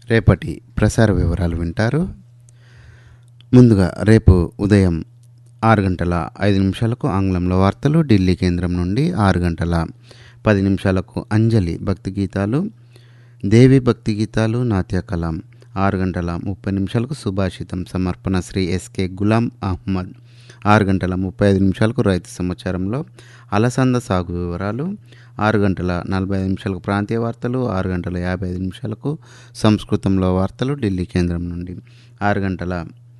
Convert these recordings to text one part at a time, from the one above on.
రేపటి ప్రసార వివరాలు వింటారు ముందుగా రేపు ఉదయం ఆరు గంటల ఐదు నిమిషాలకు ఆంగ్లంలో వార్తలు ఢిల్లీ కేంద్రం నుండి ఆరు గంటల పది నిమిషాలకు అంజలి భక్తి గీతాలు దేవి భక్తి గీతాలు నాట్య కలాం ఆరు గంటల ముప్పై నిమిషాలకు సుభాషితం సమర్పణ శ్రీ ఎస్కే గులాం అహ్మద్ ఆరు గంటల ముప్పై ఐదు నిమిషాలకు రైతు సమాచారంలో అలసంద సాగు వివరాలు ఆరు గంటల నలభై ఐదు నిమిషాలకు ప్రాంతీయ వార్తలు ఆరు గంటల యాభై ఐదు నిమిషాలకు సంస్కృతంలో వార్తలు ఢిల్లీ కేంద్రం నుండి ఆరు గంటల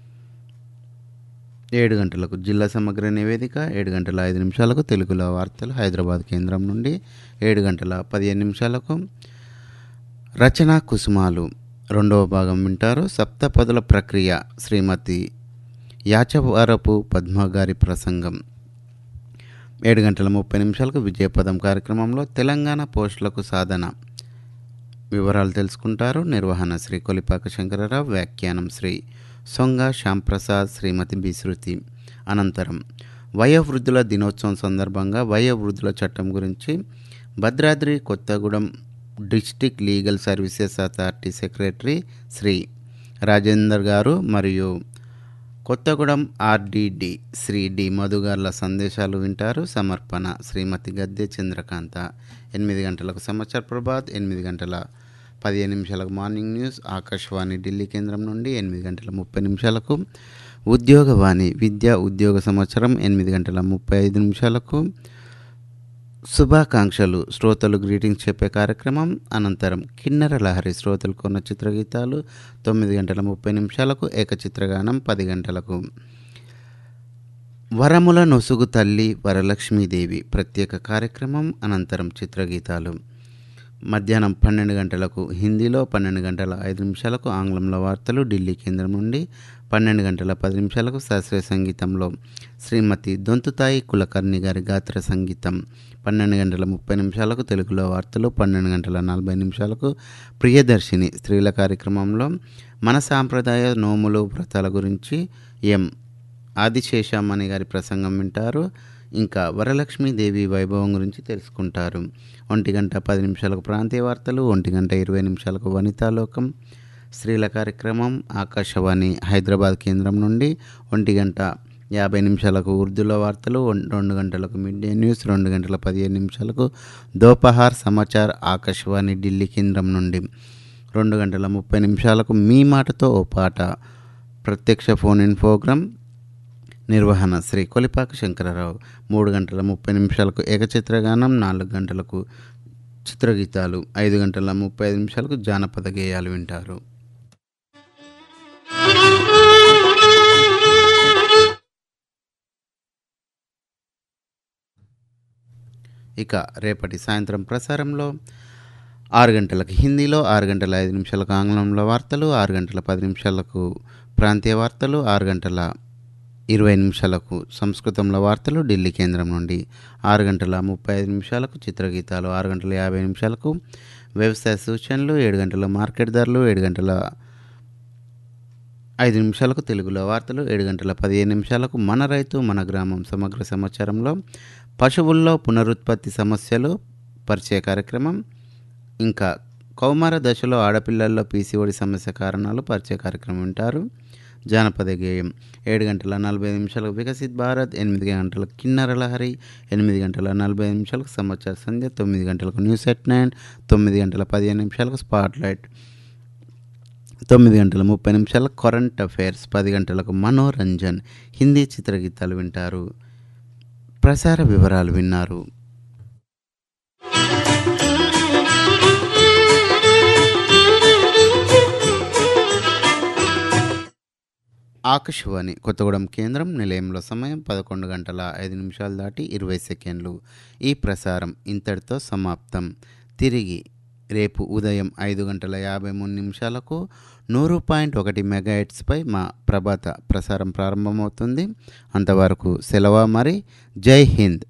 ఏడు గంటలకు జిల్లా సమగ్ర నివేదిక ఏడు గంటల ఐదు నిమిషాలకు తెలుగులో వార్తలు హైదరాబాద్ కేంద్రం నుండి ఏడు గంటల పదిహేను నిమిషాలకు రచనా కుసుమాలు రెండవ భాగం వింటారు సప్తపదుల ప్రక్రియ శ్రీమతి యాచవరపు పద్మ గారి ప్రసంగం ఏడు గంటల ముప్పై నిమిషాలకు విజయపదం కార్యక్రమంలో తెలంగాణ పోస్టులకు సాధన వివరాలు తెలుసుకుంటారు నిర్వహణ శ్రీ కొలిపాక శంకరరావు వ్యాఖ్యానం శ్రీ సొంగ శ్యాంప్రసాద్ శ్రీమతి బిశ్రుతి అనంతరం వయోవృద్ధుల దినోత్సవం సందర్భంగా వయోవృద్ధుల చట్టం గురించి Bhadradri Kothagudem district legal services authority secretary Shri Rajender garu మరియు కొత్తగూడెం ఆర్డిడి శ్రీ డి మధుగార్ల సందేశాలు వింటారు సమర్పణ శ్రీమతి గద్దె చంద్రకాంత ఎనిమిది గంటలకు సమాచార ప్రభాత్ ఎనిమిది గంటల పదిహేను నిమిషాలకు మార్నింగ్ న్యూస్ ఆకాశవాణి ఢిల్లీ కేంద్రం నుండి ఎనిమిది గంటల ముప్పై నిమిషాలకు ఉద్యోగవాణి విద్యా ఉద్యోగ సమాచారం ఎనిమిది గంటల ముప్పై ఐదు నిమిషాలకు శుభాకాంక్షలు శ్రోతలు గ్రీటింగ్స్ చెప్పే కార్యక్రమం అనంతరం కిన్నెర లహరి శ్రోతలు కొన్న చిత్రగీతాలు తొమ్మిది గంటల ముప్పై నిమిషాలకు ఏకచిత్రగానం పది గంటలకు వరముల నొసుగు తల్లి వరలక్ష్మీదేవి ప్రత్యేక కార్యక్రమం అనంతరం చిత్రగీతాలు మధ్యాహ్నం పన్నెండు గంటలకు హిందీలో పన్నెండు గంటల ఐదు నిమిషాలకు ఆంగ్లంలో వార్తలు ఢిల్లీ కేంద్రం నుండి పన్నెండు గంటల పది నిమిషాలకు శాస్త్రీయ సంగీతంలో శ్రీమతి దొంతుతాయి కులకర్ణి గారి గాత్ర సంగీతం పన్నెండు గంటల ముప్పై నిమిషాలకు తెలుగులో వార్తలు పన్నెండు గంటల నలభై నిమిషాలకు ప్రియదర్శిని స్త్రీల కార్యక్రమంలో మన సాంప్రదాయ నోములు వ్రతాల గురించి ఎం ఆదిశేషామణి గారి ప్రసంగం వింటారు ఇంకా వరలక్ష్మీదేవి వైభవం గురించి తెలుసుకుంటారు ఒంటి గంట పది నిమిషాలకు ప్రాంతీయ వార్తలు ఒంటి గంట ఇరవై నిమిషాలకు వనితాలోకం స్త్రీల కార్యక్రమం ఆకాశవాణి హైదరాబాద్ కేంద్రం నుండి ఒంటి గంట యాభై నిమిషాలకు ఉర్దూలో వార్తలు ఒన్- రెండు గంటలకు మిడ్ డే న్యూస్ రెండు గంటల పదిహేను నిమిషాలకు దోపహార్ సమాచార్ ఆకాశవాణి ఢిల్లీ కేంద్రం నుండి రెండు గంటల ముప్పై నిమిషాలకు మీ మాటతో ఓ పాట ప్రత్యక్ష ఫోన్ ఇన్ ప్రోగ్రాం నిర్వహణ శ్రీ కొలిపాక శంకరరావు మూడు గంటల ముప్పై నిమిషాలకు ఏకచిత్రగానం నాలుగు గంటలకు చిత్రగీతాలు ఐదు గంటల ముప్పై ఐదు నిమిషాలకు జానపద గేయాలు వింటారు ఇక రేపటి సాయంత్రం ప్రసారంలో ఆరు గంటలకు హిందీలో ఆరు గంటల ఐదు నిమిషాలకు ఆంగ్లంలో వార్తలు ఆరు గంటల పది నిమిషాలకు ప్రాంతీయ వార్తలు ఆరు గంటల ఇరవై నిమిషాలకు సంస్కృతంలో వార్తలు ఢిల్లీ కేంద్రం నుండి ఆరు గంటల ముప్పై ఐదు నిమిషాలకు చిత్రగీతాలు ఆరు గంటల యాభై నిమిషాలకు వ్యవసాయ సూచనలు ఏడు గంటల మార్కెట్ ధరలు ఏడు గంటల ఐదు నిమిషాలకు తెలుగులో వార్తలు ఏడు గంటల పదిహేను నిమిషాలకు మన రైతు మన గ్రామం సమగ్ర సమాచారంలో పశువుల్లో పునరుత్పత్తి సమస్యలు పరిచయ కార్యక్రమం ఇంకా కౌమార దశలో ఆడపిల్లల్లో పీసీఓడి సమస్య కారణాలు పరిచయ కార్యక్రమం వింటారు జానపద గేయం ఏడు గంటల నలభై ఐదు నిమిషాలకు వికసిత్ భారత్ ఎనిమిది గంటలకు కిన్నర లహరి ఎనిమిది గంటల నలభై ఐదు నిమిషాలకు సమాచార సంధ్య తొమ్మిది గంటలకు న్యూస్ ఎట్ నైన్ తొమ్మిది గంటల పదిహేను నిమిషాలకు స్పాట్ లైట్ తొమ్మిది గంటల ముప్పై నిమిషాలకు కరెంట్ అఫైర్స్ పది గంటలకు మనోరంజన్ హిందీ చిత్రగీతాలు వింటారు ప్రసార వివరాలు విన్నారు ఆకాశవాణి కొత్తగూడెం కేంద్రం నిలయంలో సమయం పదకొండు గంటల ఐదు నిమిషాలు దాటి ఇరవై సెకండ్లు ఈ ప్రసారం ఇంతటితో సమాప్తం తిరిగి రేపు ఉదయం ఐదు గంటల యాభై మూడు నిమిషాలకు నూరు పాయింట్ ఒకటి మెగాహెట్స్పై మా ప్రభాత ప్రసారం ప్రారంభమవుతుంది అంతవరకు సెలవు మరి జై హింద్